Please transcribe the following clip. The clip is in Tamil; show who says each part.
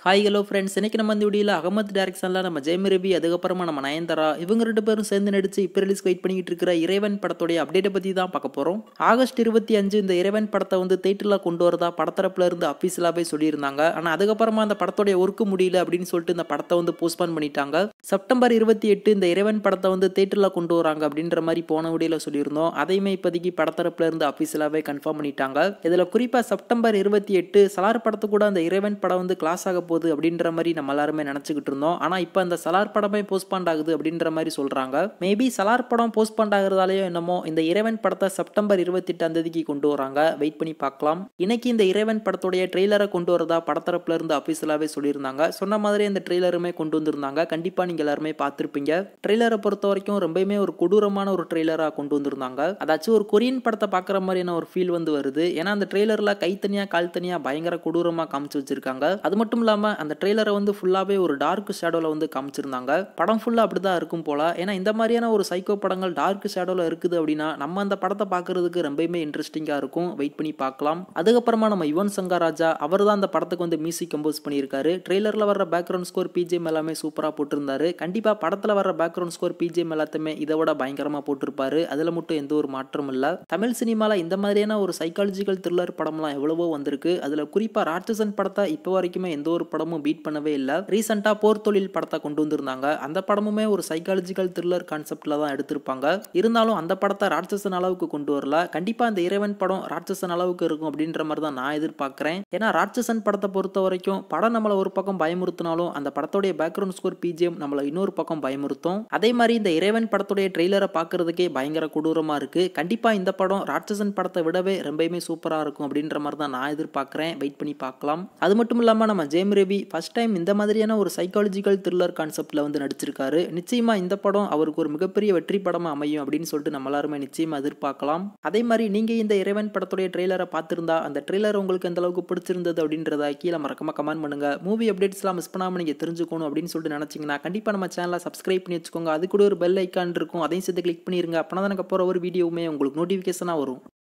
Speaker 1: ஹாய் ஹலோ ஃப்ரெண்ட்ஸ் இன்னைக்கு நம்ம இந்த வீடியோவில் அகமத் டேரக்ஷனில் நம்ம ஜெயம் ரவி அதுக்கப்புறமா நம்ம நயன்தாரா இவங்க ரெண்டு பேரும் சேர்ந்து நடிச்சு இப்போ ரிலீஸ் வெயிட் பண்ணிட்டு இருக்கிற இறைவன் படத்துடைய அப்டேட்டை பற்றி தான் பார்க்க போகிறோம் ஆகஸ்ட் இருபத்தி அஞ்சு இந்த இறைவன் படத்தை வந்து தேட்டரில் கொண்டு வரதா படத்தரப்புல இருந்து அஃபீஷியலாகவே சொல்லியிருந்தாங்க ஆனால் அதுக்கப்புறமா அந்த படத்துடைய ஒர்க்கு முடியல அப்படின்னு சொல்லிட்டு இந்த படத்தை வந்து போஸ்ட்பான் பண்ணிட்டாங்க செப்டம்பர் இருபத்தி எட்டு இந்த இறைவன் படத்தை வந்து தேட்டரில் கொண்டு வராங்க அப்படின்ற மாதிரி போன வீடியோவில் சொல்லியிருந்தோம் அதையுமே இப்போதைக்கு படத்தரப்புல இருந்து அஃபீஷியலாகவே கன்ஃபார்ம் பண்ணிட்டாங்க இதில் குறிப்பாக செப்டம்பர் இருபத்தி எட்டு சலார் படத்து கூட அந்த இறைவன் படம் வந்து கிளாஸ் ஆக போகுது அப்படின்ற மாதிரி நம்ம எல்லாருமே நினச்சிக்கிட்டு இருந்தோம் ஆனால் இப்போ அந்த சலார் படமே போஸ்ட்பாண்ட் ஆகுது அப்படின்ற மாதிரி சொல்கிறாங்க மேபி சலார் படம் போஸ்ட்பாண்ட் ஆகுறதாலேயோ என்னமோ இந்த இறைவன் படத்தை செப்டம்பர் இருபத்தி எட்டாம் தேதிக்கு கொண்டு வராங்க வெயிட் பண்ணி பார்க்கலாம் இன்னைக்கு இந்த இறைவன் படத்துடைய ட்ரெய்லரை கொண்டு வரதா படத்தரப்புல இருந்து அஃபீஷியலாகவே சொல்லியிருந்தாங்க சொன்ன மாதிரி இந்த ட்ரெய்லருமே கொண்டு வந்திருந்தாங்க கண்டிப்பாக நீங்கள் எல்லாருமே பார்த்துருப்பீங்க ட்ரெய்லரை பொறுத்த வரைக்கும் ரொம்பவுமே ஒரு கொடூரமான ஒரு ட்ரெய்லராக கொண்டு வந்திருந்தாங்க அதாச்சும் ஒரு கொரியன் படத்தை பார்க்குற மாதிரியான ஒரு ஃபீல் வந்து வருது ஏன்னா அந்த ட்ரெய்லரில் கை தனியாக கால் தனியாக பயங்கர கொடூரமாக காமிச்சு வச்சிருக்காங்க அது மட்டும் இல்லாமல் அந்த ட்ரெய்லரை வந்து ஃபுல்லாகவே ஒரு டார்க் ஷேடோவில் வந்து காமிச்சிருந்தாங்க படம் ஃபுல்லாக அப்படி தான் இருக்கும் போல ஏன்னா இந்த மாதிரியான ஒரு சைக்கோ படங்கள் டார்க் ஷேடோவில் இருக்குது அப்படின்னா நம்ம அந்த படத்தை பார்க்கறதுக்கு ரொம்பவுமே இன்ட்ரெஸ்டிங்காக இருக்கும் வெயிட் பண்ணி பார்க்கலாம் அதுக்கப்புறமா நம்ம யுவன் சங்கர் ராஜா அவர் தான் அந்த படத்துக்கு வந்து மியூசிக் கம்போஸ் பண்ணியிருக்காரு ட்ரெய்லரில் வர பேக்ரவுண்ட் ஸ்கோர் பிஜிஎம் எல்லாமே சூப்பராக போட்டிருந்தாரு கண்டிப்பாக படத்தில் வர பேக்ரவுண்ட் ஸ்கோர் பிஜிஎம் எல்லாத்தையுமே இதை விட பயங்கரமாக போட்டிருப்பாரு அதில் மட்டும் எந்த ஒரு மாற்றமும் இல்லை தமிழ் சினிமாவில் இந்த மாதிரியான ஒரு சைக்காலஜிக்கல் த்ரில்லர் படம்லாம் எவ்வளவோ வந்திருக்கு அதில் குறிப்பாக ராட்சசன் படத்தை இப்போ வரைக்குமே எந்த ஒரு படமும் பீட் பண்ணவே இல்லை ரீசெண்டாக போர் தொழில் படத்தை கொண்டு வந்திருந்தாங்க அந்த படமுமே ஒரு சைக்காலஜிக்கல் த்ரில்லர் கான்செப்டில் தான் எடுத்திருப்பாங்க இருந்தாலும் அந்த படத்தை ராட்சசன் அளவுக்கு கொண்டு வரல கண்டிப்பாக அந்த இறைவன் படம் ராட்சசன் அளவுக்கு இருக்கும் அப்படின்ற மாதிரி தான் நான் எதிர்பார்க்குறேன் ஏன்னா ராட்சசன் படத்தை பொறுத்த வரைக்கும் படம் நம்மளை ஒரு பக்கம் பயமுறுத்தினாலும் அந்த படத்துடைய பேக்ரவுண்ட் ஸ்கோர் பிஜிஎம் நம்மளை இன்னொரு பக்கம் பயமுறுத்தும் அதே மாதிரி இந்த இறைவன் படத்துடைய ட்ரெய்லரை பார்க்கறதுக்கே பயங்கர கொடூரமாக இருக்கு கண்டிப்பாக இந்த படம் ராட்சசன் படத்தை விடவே ரொம்பவுமே சூப்பராக இருக்கும் அப்படின்ற மாதிரி தான் நான் எதிர்பார்க்குறேன் வெயிட் பண்ணி பார்க்கலாம் அது மட்டும் இல்லாமல் நம்ம ஜேம் ரவி ஃபர்ஸ்ட் டைம் இந்த மாதிரியான ஒரு சைக்காலஜிக்கல் த்ரில்லர் கான்செப்டில் வந்து நடிச்சிருக்காரு நிச்சயமாக இந்த படம் அவருக்கு ஒரு மிகப்பெரிய வெற்றி படமாக அமையும் அப்படின்னு சொல்லிட்டு நம்ம எல்லாருமே நிச்சயமாக எதிர்பார்க்கலாம் அதே மாதிரி நீங்கள் இந்த இறைவன் படத்துடைய ட்ரெய்லரை பார்த்துருந்தா அந்த ட்ரெய்லர் உங்களுக்கு எந்த அளவுக்கு பிடிச்சிருந்தது அப்படின்றத கீழே மறக்காம கமெண்ட் பண்ணுங்க மூவி அப்டேட்ஸ்லாம் மிஸ் பண்ணாமல் நீங்கள் தெரிஞ்சுக்கணும் அப்படின்னு சொல்லிட்டு நினச்சிங்கன்னா கண்டிப்பாக நம்ம சேனலை சப்ஸ்கிரைப் பண்ணி வச்சுக்கோங்க அது கூட ஒரு பெல் ஐக்கான் இருக்கும் அதையும் சேர்த்து கிளிக் பண்ணிருங்க அப்போ தான் எனக்கு போகிற ஒரு வீடியோவுமே உங்களுக்கு நோட்டிஃபிகேஷனாக வரும்